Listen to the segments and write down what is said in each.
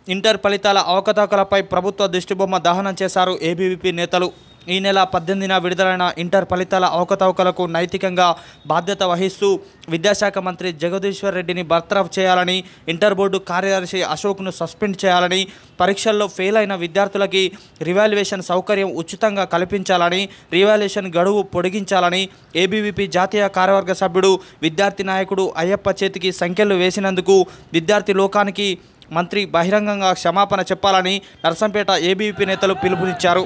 inter ఫలితాల అవకతవకలపై ప్రభుత్వ దిష్టిబొమ్మ దహనం చేశారు ఏబీవీపీ నేతలు ఈ నెల పద్దెనిమిదిన విడుదలైన ఇంటర్ ఫలితాల అవకతవకలకు నైతికంగా బాధ్యత వహిస్తూ విద్యాశాఖ మంత్రి జగదీశ్వర్ రెడ్డిని బర్తరఫ్ చేయాలని ఇంటర్ బోర్డు కార్యదర్శి అశోక్ను సస్పెండ్ చేయాలని పరీక్షల్లో ఫెయిల్ అయిన విద్యార్థులకి రివాల్యుయేషన్ సౌకర్యం ఉచితంగా కల్పించాలని రివాల్యుయేషన్ గడువు పొడిగించాలని ఏబీవీపీ జాతీయ కార్యవర్గ సభ్యుడు విద్యార్థి నాయకుడు అయ్యప్ప చేతికి సంఖ్యలు వేసినందుకు విద్యార్థి లోకానికి మంత్రి బహిరంగంగా క్షమాపణ చెప్పాలని నర్సంపేట ఏబీవీపీ నేతలు పిలుపునిచ్చారు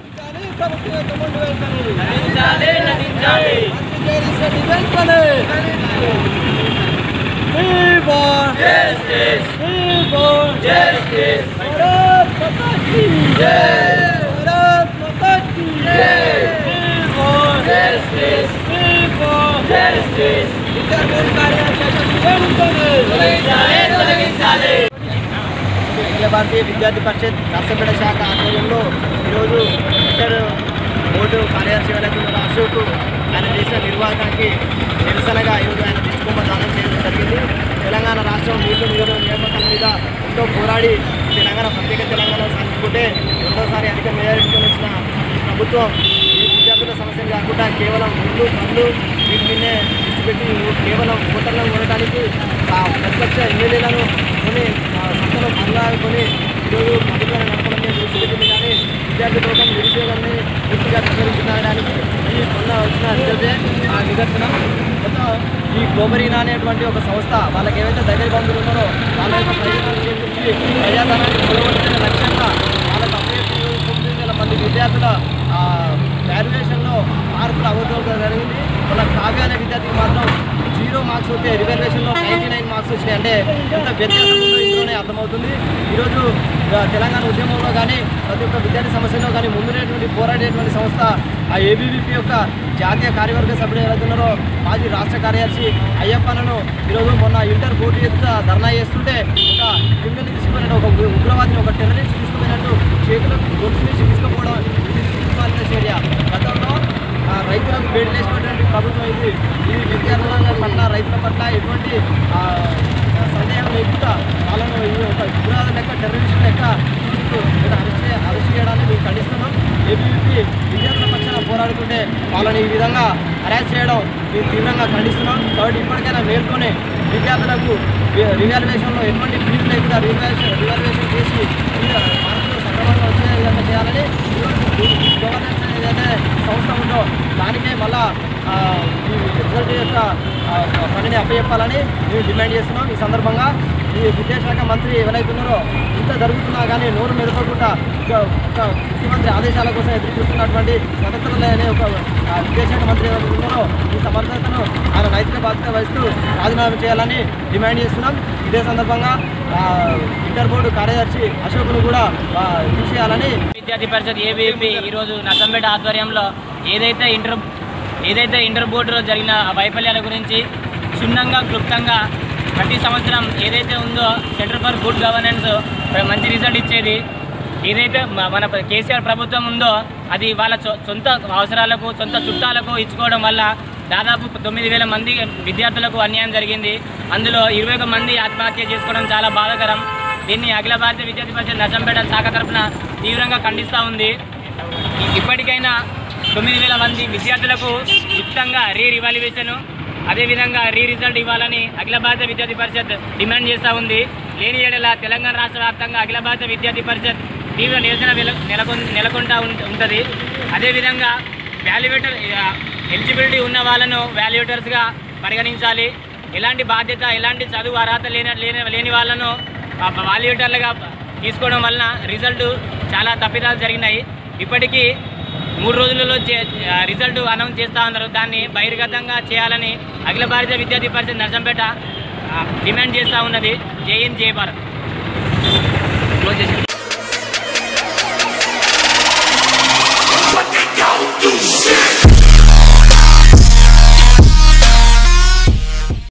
అఖిల భారతీయ విద్యార్థి పరిషత్ నర్సంపేట శాఖ ఆధ్వర్యంలో ఈరోజు ఇంటర్ బోర్డు కార్యదర్శి వెళ్తున్న అశోక్ ఆయన చేసిన నిర్వాహకానికి నిరసనగా ఈరోజు ఆయన దిష్టిబొమ్మ దానం చేయడం జరిగింది తెలంగాణ రాష్ట్రం నీళ్లు నిధులు నియామకాల మీద ఎంతో పోరాడి తెలంగాణ ప్రత్యేక తెలంగాణ సాధించుకుంటే రెండోసారి అధిక మెజారిటీతో వచ్చిన ఈ ప్రభుత్వం ఈ విద్యార్థుల సమస్యలు కాకుండా కేవలం ముందు పనులు వీటి మీదనే దృష్టి పెట్టి కేవలం ఓటర్లను కొనడానికి ఆ ప్రతిపక్ష ఎమ్మెల్యేలను కొని ఆ సంస్థలో బంగారు ఈరోజు ప్రభుత్వాన్ని నడపడం మీద దృష్టి పెట్టింది కానీ విద్యార్థి లోకం నిరుద్యోగాన్ని పూర్తిగా విస్మరించడానికి ఈ మొన్న వచ్చిన రిజల్టే ఆ నిదర్శనం మొత్తం ఈ గ్లోబరీనా అనేటువంటి ఒక సంస్థ వాళ్ళకి ఏవైతే దగ్గర బంధువులు ఉన్నారో వాళ్ళ యొక్క ప్రయోజనాలు చేకూర్చి ప్రజాధనాన్ని పొడగొట్టిన లక్ష్యంగా వాళ్ళకు అప్పే తొమ్మిది వేల మంది విద్యార్థుల గ్రాడ్యుయేషన్లో మార్కులు అవతల జరిగింది వాళ్ళ కావ్య అనే విద్యార్థికి మాత్రం జీరో మార్క్స్ వస్తే రిజర్వేషన్లో నైంటీ నైన్ మార్క్స్ వచ్చినాయి అంటే ఎంత వ్యత్యాసం ఉందో ఇందులోనే అర్థమవుతుంది ఈరోజు ఆ, తెలంగాణ ఉద్యమంలో కానీ ప్రతి ఒక్క విద్యార్థి సమస్యలో కానీ ముందునేటువంటి పోరాడేటువంటి సంస్థ ఆ ఏబీవీపీ యొక్క జాతీయ కార్యవర్గ సభ్యులు ఎవరైతున్నారో మాజీ రాష్ట్ర కార్యదర్శి అయ్యప్పనను ఈరోజు మొన్న ఇంటర్ బోర్డు ఎదుట ధర్నా చేస్తుంటే ఒక క్రిమినల్ తీసుకుపోయినట్టు ఒక ఉగ్ర- ఉగ్రవాదిని ఒక టెర్రరిస్ట్ తీసుకుపోయినట్టు చేతులకు గొలుసు నుంచి తీసుకుపోవడం ఇది సిగ్గుమాలిన చర్య గతంలో ఆ, రైతులకు వేడిలేసినటువంటి ప్రభుత్వం ఇది ఇది విద్యార్థుల పట్ల రైతుల పట్ల ఎటువంటి ఆ, సందేహం లేకుండా వాళ్ళను ఇది ఒక ఉగ్రవాద లెక్క టెర్రరిస్ట్ లెక్క చూస్తూ ఇలా అరెస్ట్ చే- అరెస్ట్ చేయడానికి మేము ఖండిస్తున్నాం ఏబీవీపీ విద్యార్థుల పక్షాన పోరాడుతుంటే వాళ్ళని ఈ విధంగా అరెస్ట్ చేయడం మేము తీవ్రంగా ఖండిస్తున్నాం కాబట్టి ఇప్పటికైనా మేల్కొని విద్యార్థులకు రి- రివాల్యుయేషన్లో ఎటువంటి ఫీజు లేకుండా రివాల్యుయేషన్ రివాల్యుయేషన్ చేసి ఈ మార్కులు సక్రమంగా వచ్చే విధంగా చేయాలని గవర్నెన్స్ ఏదైతే సంస్థ ఉందో దానికే మళ్ళా ఆ, ఈ రిజల్ట్ యొక్క ఆ, పనిని అప్పచెప్పాలని మేము డిమాండ్ చేస్తున్నాం ఈ సందర్భంగా ఈ విద్యాశాఖ మంత్రి ఎవరైతే ఉన్నారో ఇంత జరుగుతున్నా కానీ నోరు మెదపకుండా ఒక ఒక ముఖ్యమంత్రి ఆదేశాల కోసం ఎదురు చూస్తున్నటువంటి స్వతంత్ర అనే ఒక ఆ, విద్యాశాఖ మంత్రి ఎవరైతే ఉన్నారో ఈ సమర్థతను ఆయన నైతిక బాధ్యత వహిస్తూ రాజీనామా చేయాలని డిమాండ్ చేస్తున్నాం ఇదే సందర్భంగా ఆ, ఇంటర్ బోర్డు కార్యదర్శి అశోక్ను కూడా ఆ, తీసేయాలని విద్యార్థి పరిషత్ ఏబీపీ ఈరోజు నర్సంపేట ఆధ్వర్యంలో ఏదైతే ఇంటర్ ఏదైతే ఇంటర్ బోర్డులో జరిగిన ఆ వైఫల్యాల గురించి క్షుణ్ణంగా క్లుప్తంగా ప్రతి సంవత్సరం ఏదైతే ఉందో సెంటర్ ఫర్ గుడ్ గవర్నెన్స్ మంచి రిజల్ట్ ఇచ్చేది ఏదైతే మ- మన ప్ర- కేసీఆర్ ప్రభుత్వం ఉందో అది వాళ్ళ సొ- సొంత అవసరాలకు సొంత చుట్టాలకు ఇచ్చుకోవడం వల్ల దాదాపు తొమ్మిది వేల మంది విద్యార్థులకు అన్యాయం జరిగింది అందులో ఇరవై ఒక మంది ఆత్మహత్య చేసుకోవడం చాలా బాధాకరం దీన్ని అఖిల భారతీయ విద్యార్థి పరిషత్ నర్సంపేట శాఖ తరఫున తీవ్రంగా ఖండిస్తూ ఉంది ఇ- ఇప్పటికైనా తొమ్మిది వేల మంది విద్యార్థులకు ఉచితంగా రీ రివాల్యుయేషన్ అదేవిధంగా రీ రిజల్ట్ ఇవ్వాలని అఖిల భారత విద్యార్థి పరిషత్ డిమాండ్ చేస్తూ ఉంది లేని ఏడల తెలంగాణ రాష్ట్ర వ్యాప్తంగా అఖిల భారత విద్యార్థి పరిషత్ తీవ్ర నిరసన వెల- నెలకొన్ నెలకొంటా ఉం- ఉంటుంది అదేవిధంగా వాల్యుయేటర్ ఎలిజిబిలిటీ ఉన్న వాళ్ళను వాల్యుయేటర్స్గా పరిగణించాలి ఎలాంటి బాధ్యత ఎలాంటి చదువు అర్హత లేని లేని లేని వాళ్ళను వాల్యుయేటర్లుగా తీసుకోవడం వలన రిజల్ట్ చాలా తప్పిదాలు జరిగినాయి ఇప్పటికీ మూడు రోజులలో చే- ఆ, రిజల్ట్ అనౌన్స్ చేస్తూ ఉన్నారు దాన్ని బహిర్గతంగా చేయాలని అఖిల భారతీయ విద్యార్థి పరిషత్ నర్సంపేట ఆ, డిమాండ్ చేస్తూ ఉన్నది జై హింద్ జై భారత్